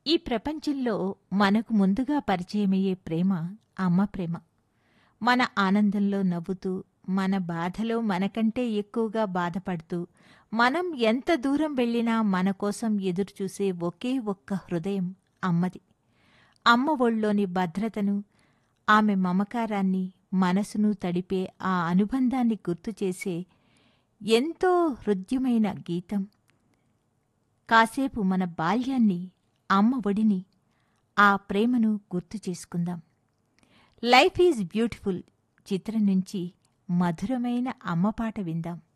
ఈ ప్రపంచంలో మనకు ముందుగా పరిచయమయ్యే ప్రేమ అమ్మ ప్రేమ మన ఆనందంలో నవ్వుతూ మన బాధలో మనకంటే ఎక్కువగా బాధపడుతూ మనం ఎంత దూరం వెళ్ళినా మన కోసం ఎదురుచూసే ఒకే ఒక్క హృదయం అమ్మది అమ్మ ఒళ్ళోని భద్రతను ఆమె మమకారాన్ని మనసును తడిపే ఆ అనుబంధాన్ని గుర్తు చేసే ఎంతో హృద్యమైన గీతం కాసేపు మన బాల్యాన్ని అమ్మ ఒడిని ఆ ప్రేమను గుర్తు చేసుకుందాం లైఫ్ ఈజ్ బ్యూటిఫుల్ చిత్రం నుంచి మధురమైన అమ్మ పాట విందాం